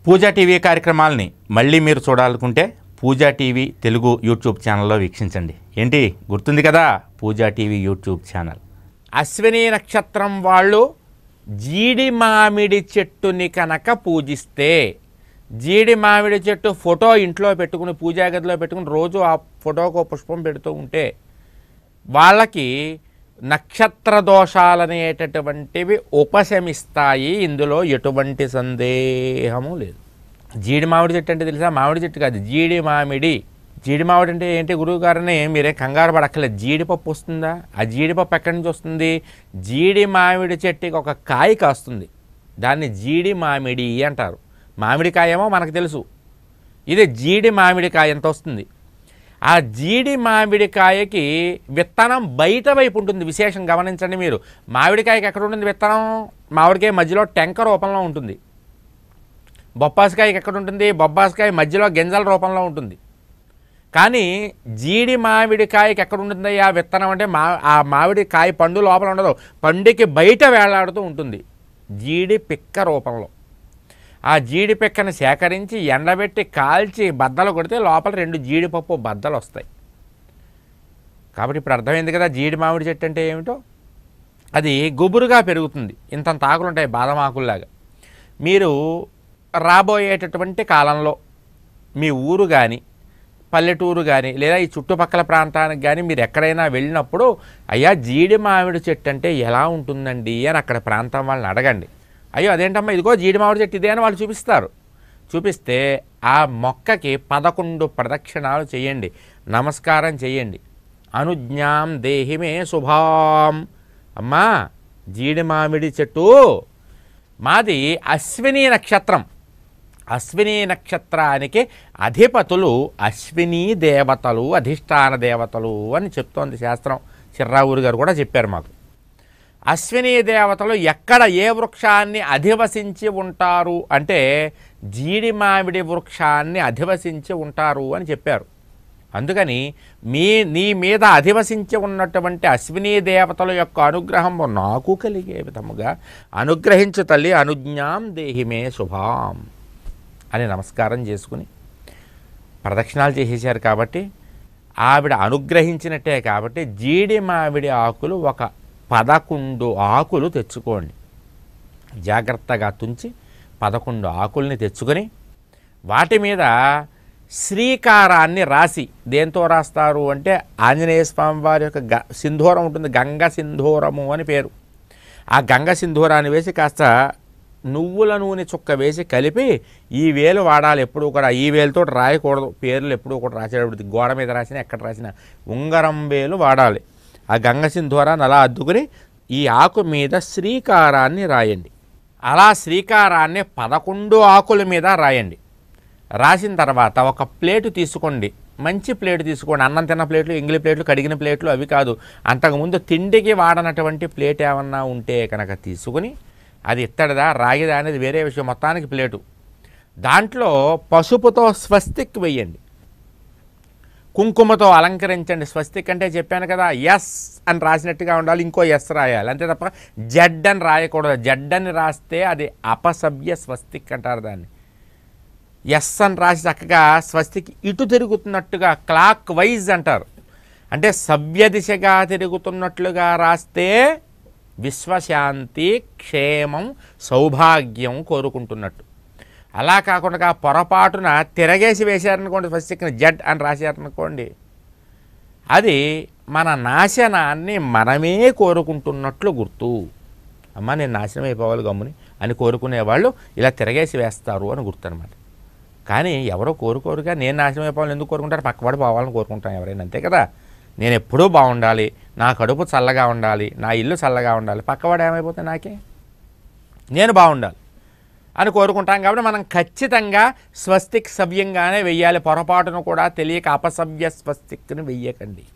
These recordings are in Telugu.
పూజా టీవీ కార్యక్రమాలని మళ్ళీ మీరు చూడాలనుకుంటే పూజా టీవీ తెలుగు యూట్యూబ్ ఛానల్లో వీక్షించండి ఏంటి గుర్తుంది కదా Pooja TV YouTube channel Ashwini నక్షత్రం వాళ్ళు జీడి మామిడి చెట్టుని కనుక పూజిస్తే జీడి మామిడి చెట్టు ఫోటో ఇంట్లో పెట్టుకుని పూజా గదిలో పెట్టుకుని రోజు ఆ ఫోటోకు ఓ పుష్పం పెడుతూ ఉంటే వాళ్ళకి నక్షత్ర దోషాలనేటటువంటివి ఉపశమిస్తాయి ఇందులో ఎటువంటి సందేహము లేదు జీడి మామిడి చెట్టు అంటే తెలుసా మామిడి చెట్టు కాదు జీడి మామిడి జీడి మామిడి అంటే ఏంటి గురువు గారిని మీరే కంగారు పడక్కర్లేదు జీడిపప్పు వస్తుందా ఆ జీడిపప్పు ఎక్కడి నుంచి వస్తుంది జీడి మామిడి చెట్టుకి ఒక కాయ కాస్తుంది దాన్ని జీడి మామిడి అంటారు మామిడికాయ ఏమో మనకు తెలుసు ఇది జీడి మామిడికాయ ఎంత వస్తుంది ఆ జీడి మామిడికాయకి విత్తనం బయట వైపు ఉంటుంది విశేషం గమనించండి మీరు మామిడికాయకి ఎక్కడ ఉంటుంది విత్తనం మామిడికాయ మధ్యలో టెంక రూపంలో ఉంటుంది బొప్పాసికాయకి ఎక్కడ ఉంటుంది బొబ్బాసికాయ మధ్యలో గింజల రూపంలో ఉంటుంది కానీ జీడి మామిడికాయకి ఎక్కడ ఉంటుంది ఆ విత్తనం అంటే మా ఆ మామిడి కాయ పండు లోపల ఉండదు పండుకి బయట వేలాడుతూ ఉంటుంది జీడి పిక్క రూపంలో ఆ జీడి పిక్కని సేకరించి ఎండబెట్టి కాల్చి బద్దలు కొడితే లోపల రెండు జీడిపప్పు బద్దలు వస్తాయి కాబట్టి ఇప్పుడు అర్థమైంది కదా జీడి మామిడి చెట్టు అంటే ఏమిటో అది గుబురుగా పెరుగుతుంది ఇంతంత ఆకులు ఉంటాయి బాదం ఆకుల్లాగా మీరు రాబోయేటటువంటి కాలంలో మీ ఊరు కానీ పల్లెటూరు కానీ లేదా ఈ చుట్టుపక్కల ప్రాంతానికి కానీ మీరు ఎక్కడైనా వెళ్ళినప్పుడు అయ్యా జీడి మామిడి చెట్టు అంటే ఎలా ఉంటుందండి అని అక్కడ ప్రాంతం వాళ్ళని అడగండి అయ్యో అదేంటమ్మా ఇదిగో జీడి మామిడి చెట్టు ఇదే అని వాళ్ళు చూపిస్తారు చూపిస్తే ఆ మొక్కకి పదకొండు ప్రదక్షిణాలు చేయండి నమస్కారం చేయండి అనుజ్ఞాం దేహిమే శుభాం అమ్మా జీడి మామిడి చెట్టు మాది అశ్విని నక్షత్రం అశ్విని నక్షత్రానికి అధిపతులు అశ్విని దేవతలు అధిష్టాన దేవతలు అని చెప్తోంది శాస్త్రం చిర్రావూరు గారు కూడా చెప్పారు మాకు అశ్విని దేవతలు ఎక్కడ ఏ వృక్షాన్ని అధివసించి ఉంటారు అంటే జీడి మామిడి వృక్షాన్ని అధివసించి ఉంటారు అని చెప్పారు అందుకని మీ నీ మీద అధివసించి ఉన్నటువంటి అశ్విని దేవతల యొక్క అనుగ్రహం నాకు కలిగే విధముగా అనుగ్రహించు తల్లి అనుజ్ఞాం దేహిమే శుభాం అని నమస్కారం చేసుకుని ప్రదక్షిణాలు చేసేసారు కాబట్టి ఆవిడ అనుగ్రహించినట్టే కాబట్టి జీడి మామిడి ఆకులు ఒక పదకొండు ఆకులు తెచ్చుకోండి జాగ్రత్తగా తుంచి పదకొండు ఆకుల్ని తెచ్చుకొని వాటి మీద శ్రీకారాన్ని రాసి దేంతో రాస్తారు అంటే ఆంజనేయ స్వామి వారి యొక్క గ సింధూరం ఉంటుంది గంగ సింధూరము అని పేరు ఆ గంగ సింధూరాన్ని వేసి కాస్త నువ్వుల నూనె చుక్క వేసి కలిపి ఈ వేలు వాడాలి ఎప్పుడు కూడా ఈ వేలుతో రాయకూడదు పేర్లు ఎప్పుడు కూడా రాసేటప్పుడు గోడ మీద రాసినా ఎక్కడ రాసినా ఉంగరం వేలు వాడాలి ఆ గంగ సింధూరాన్ని అలా అద్దుకుని ఈ ఆకు మీద శ్రీకారాన్ని రాయండి అలా శ్రీకారాన్ని పదకొండు ఆకుల మీద రాయండి రాసిన తర్వాత ఒక ప్లేటు తీసుకోండి మంచి ప్లేట్ తీసుకోండి అన్నం తిన్న ప్లేట్లు ఎంగిలి ప్లేట్లు కడిగిన ప్లేట్లు అవి కాదు అంతకుముందు తిండికి వాడనటువంటి ప్లేట్ ఏమన్నా ఉంటే కనుక తీసుకుని అది ఇత్తడిదా రాగిదా అనేది వేరే విషయం మొత్తానికి ప్లేటు దాంట్లో పసుపుతో స్వస్తిక్ వేయండి కుంకుమతో అలంకరించండి స్వస్తిక్ అంటే చెప్పాను కదా ఎస్ అని రాసినట్టుగా ఉండాలి ఇంకో ఎస్ రాయాలి అంతే తప్ప జడ్ అని రాయకూడదు జడ్ అని రాస్తే అది అపసభ్య స్వస్తిక్ అంటారు దాన్ని ఎస్ అని రాసి చక్కగా స్వస్తికి ఇటు తిరుగుతున్నట్టుగా క్లాక్ వైజ్ అంటారు అంటే సవ్య దిశగా తిరుగుతున్నట్లుగా రాస్తే విశ్వశాంతి క్షేమం సౌభాగ్యం కోరుకుంటున్నట్టు అలా కాకుండా పొరపాటున తిరగేసి వేశారనుకోండి స్వస్తిక్ని జడ్ అని రాశారనుకోండి అది మన నాశనాన్ని మనమే కోరుకుంటున్నట్లు గుర్తు అమ్మ నేను నాశనం అయిపోవాలి గమ్ముని అని కోరుకునేవాళ్ళు ఇలా తిరగేసి వేస్తారు అని గుర్తు అనమాట కానీ ఎవరో కోరుకోరుగా నేను నాశనం అయిపోవాలని ఎందుకు కోరుకుంటారు పక్కవాడు పోవాలని కోరుకుంటాను ఎవరైనా అంతే కదా నేను ఎప్పుడూ బాగుండాలి నా కడుపు చల్లగా ఉండాలి నా ఇల్లు చల్లగా ఉండాలి పక్కవాడు ఏమైపోతే నాకే నేను బాగుండాలి అని కోరుకుంటాం కాబట్టి మనం ఖచ్చితంగా స్వస్తిక్ సవ్యంగానే వెయ్యాలి పొరపాటును కూడా తెలియక అపసవ్య స్వస్తిక్ని వెయ్యకండి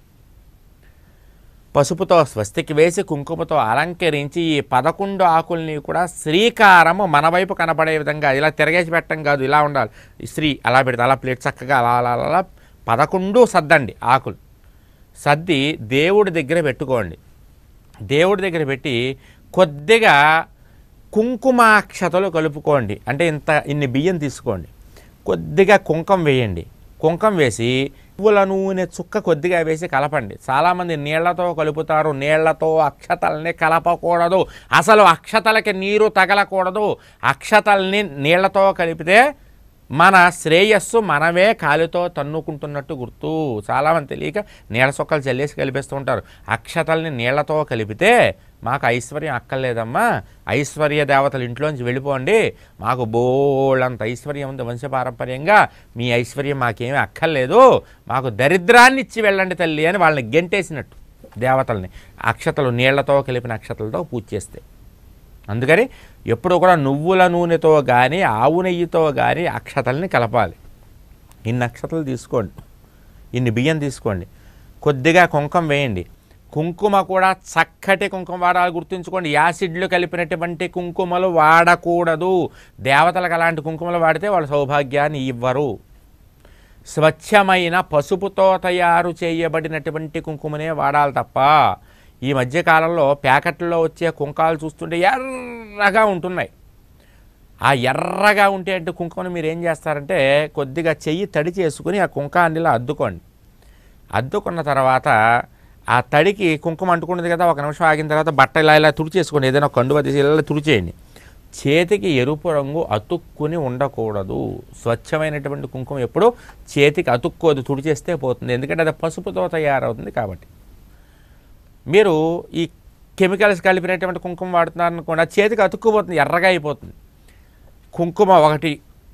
పసుపుతో స్వస్తికి వేసి కుంకుమతో అలంకరించి ఈ పదకొండు ఆకుల్ని కూడా శ్రీకారము మన వైపు కనపడే విధంగా ఇలా తిరగేసి పెట్టడం కాదు ఇలా ఉండాలి ఈ శ్రీ అలా పెడితే అలా ప్లేట్ చక్కగా అలా అలా అలా అలా పదకొండు సర్దండి ఆకులు సర్ది దేవుడి దగ్గర పెట్టుకోండి దేవుడి దగ్గర పెట్టి కొద్దిగా కుంకుమాక్షతలు కలుపుకోండి అంటే ఇంత ఇన్ని బియ్యం తీసుకోండి కొద్దిగా కుంకం వేయండి కుంకం వేసి పువ్వుల నూనె చుక్క కొద్దిగా వేసి కలపండి చాలామంది నీళ్లతో కలుపుతారు నీళ్లతో అక్షతల్ని కలపకూడదు అసలు అక్షతలకి నీరు తగలకూడదు అక్షతల్ని నీళ్లతో కలిపితే మన శ్రేయస్సు మనమే కాలితో తన్నుకుంటున్నట్టు గుర్తు చాలామంది తెలియక నీళ్ళ సొక్కలు చల్లేసి కలిపేస్తూ ఉంటారు అక్షతల్ని నీళ్లతో కలిపితే మాకు ఐశ్వర్యం అక్కర్లేదమ్మా ఐశ్వర్య దేవతలు ఇంట్లోంచి వెళ్ళిపోండి మాకు బోళ్ళంత ఐశ్వర్యం ఉంది వంశపారంపర్యంగా మీ ఐశ్వర్యం మాకేమీ అక్కర్లేదు మాకు దరిద్రాన్ని ఇచ్చి వెళ్ళండి తల్లి అని వాళ్ళని గెంటేసినట్టు దేవతల్ని అక్షతలు నీళ్లతో కలిపిన అక్షతలతో పూజ చేస్తే అందుకని ఎప్పుడు కూడా నువ్వుల నూనెతో కానీ ఆవు నెయ్యితో కానీ అక్షతల్ని కలపాలి ఇన్ని అక్షతలు తీసుకోండి ఇన్ని బియ్యం తీసుకోండి కొద్దిగా కుంకుమ వేయండి కుంకుమ కూడా చక్కటి కుంకుమ వాడాలి గుర్తుంచుకోండి యాసిడ్లు కలిపినటువంటి కుంకుమలు వాడకూడదు దేవతలకు అలాంటి కుంకుమలు వాడితే వాళ్ళు సౌభాగ్యాన్ని ఇవ్వరు స్వచ్ఛమైన పసుపుతో తయారు చేయబడినటువంటి కుంకుమనే వాడాలి తప్ప ఈ మధ్యకాలంలో ప్యాకెట్లో వచ్చే కుంకాలు చూస్తుంటే ఎర్రగా ఉంటున్నాయి ఆ ఎర్రగా ఉంటే అంటే కుంకుమను మీరు ఏం చేస్తారంటే కొద్దిగా చెయ్యి తడి చేసుకుని ఆ కుంకాన్ని ఇలా అద్దుకోండి అద్దుకున్న తర్వాత ఆ తడికి కుంకుమ అంటుకున్నది కదా ఒక నిమిషం ఆగిన తర్వాత బట్ట ఇలా ఇలా తుడిచేసుకోండి ఏదైనా కండువ తీసి ఇలా తుడిచేయండి చేతికి ఎరుపు రంగు అతుక్కుని ఉండకూడదు స్వచ్ఛమైనటువంటి కుంకుమ ఎప్పుడు చేతికి అతుక్కోదు తుడిచేస్తే పోతుంది ఎందుకంటే అది పసుపుతో తయారవుతుంది కాబట్టి మీరు ఈ కెమికల్స్ కలిపినటువంటి కుంకుమ వాడుతున్నారు అనుకోండి అది చేతికి అతుక్కుపోతుంది ఎర్రగా అయిపోతుంది కుంకుమ ఒకటి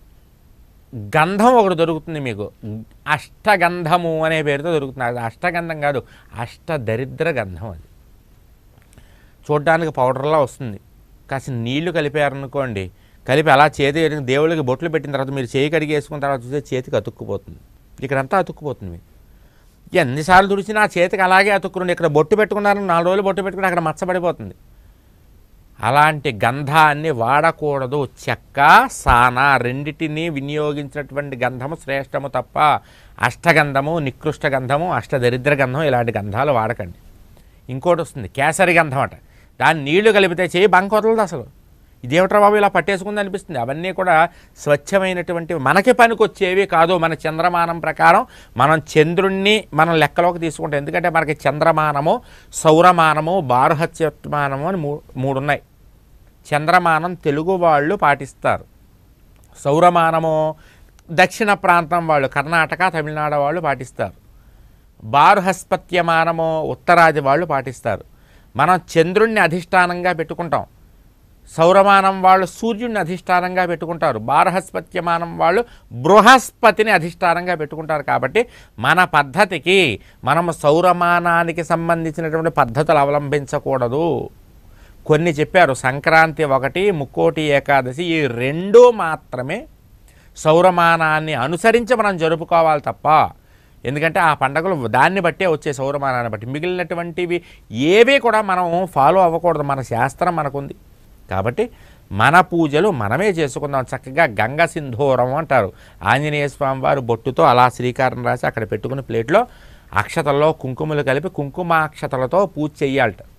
గంధం ఒకటి దొరుకుతుంది మీకు అష్టగంధము అనే పేరుతో దొరుకుతుంది అది అష్టగంధం కాదు అష్ట దరిద్ర గంధం అది చూడ్డానికి పౌడర్లా వస్తుంది కాస్త నీళ్లు కలిపారనుకోండి కలిపి అలా చేతి దేవుళ్ళకి బొట్లు పెట్టిన తర్వాత మీరు చేయి కడిగి వేసుకున్న తర్వాత చూస్తే చేతికి అతుక్కుపోతుంది ఇక్కడంతా అతుక్కుపోతుంది మీకు ఎన్నిసార్లు తుడిచినా ఆ చేతికి అలాగే అతుక్కురండి ఇక్కడ బొట్టు పెట్టుకున్నారని నాలుగు రోజులు బొట్టు పెట్టుకుని అక్కడ మచ్చబడిపోతుంది అలాంటి గంధాన్ని వాడకూడదు చెక్క సాన రెండిటిని వినియోగించినటువంటి గంధము శ్రేష్టము తప్ప అష్టగంధము నికృష్ట గంధము అష్టదరిద్ర గంధం ఇలాంటి గంధాలు వాడకండి ఇంకోటి వస్తుంది కేసరి గంధం అట దాన్ని నీళ్లు కలిపితే చేయి బంక వదలదు అసలు ఇదేమిట్రా బాబు ఇలా పట్టేసుకుంది అనిపిస్తుంది అవన్నీ కూడా స్వచ్ఛమైనటువంటి మనకి పనికొచ్చేవి కాదు మన చంద్రమానం ప్రకారం మనం చంద్రుణ్ణి మనం లెక్కలోకి తీసుకుంటాం ఎందుకంటే మనకి చంద్రమానము సౌరమానము బారుహత్యమానము అని మూ మూడు ఉన్నాయి చంద్రమానం తెలుగు వాళ్ళు పాటిస్తారు సౌరమానము దక్షిణ ప్రాంతం వాళ్ళు కర్ణాటక తమిళనాడు వాళ్ళు పాటిస్తారు బారుహస్పత్యమానము ఉత్తరాది వాళ్ళు పాటిస్తారు మనం చంద్రుణ్ణి అధిష్టానంగా పెట్టుకుంటాం సౌరమానం వాళ్ళు సూర్యుడిని అధిష్టానంగా పెట్టుకుంటారు బారహస్పత్యమానం వాళ్ళు బృహస్పతిని అధిష్టానంగా పెట్టుకుంటారు కాబట్టి మన పద్ధతికి మనము సౌరమానానికి సంబంధించినటువంటి పద్ధతులు అవలంబించకూడదు కొన్ని చెప్పారు సంక్రాంతి ఒకటి ముక్కోటి ఏకాదశి ఈ రెండు మాత్రమే సౌరమానాన్ని అనుసరించి మనం జరుపుకోవాలి తప్ప ఎందుకంటే ఆ పండగలు దాన్ని బట్టే వచ్చే సౌరమానాన్ని బట్టి మిగిలినటువంటివి ఏవి కూడా మనం ఫాలో అవ్వకూడదు మన శాస్త్రం మనకుంది కాబట్టి మన పూజలు మనమే చేసుకుందాం చక్కగా గంగ సింధూరం అంటారు ఆంజనేయ స్వామి వారు బొట్టుతో అలా శ్రీకారం రాసి అక్కడ పెట్టుకుని ప్లేట్లో అక్షతల్లో కుంకుమలు కలిపి కుంకుమాక్షతలతో పూజ చెయ్యాలట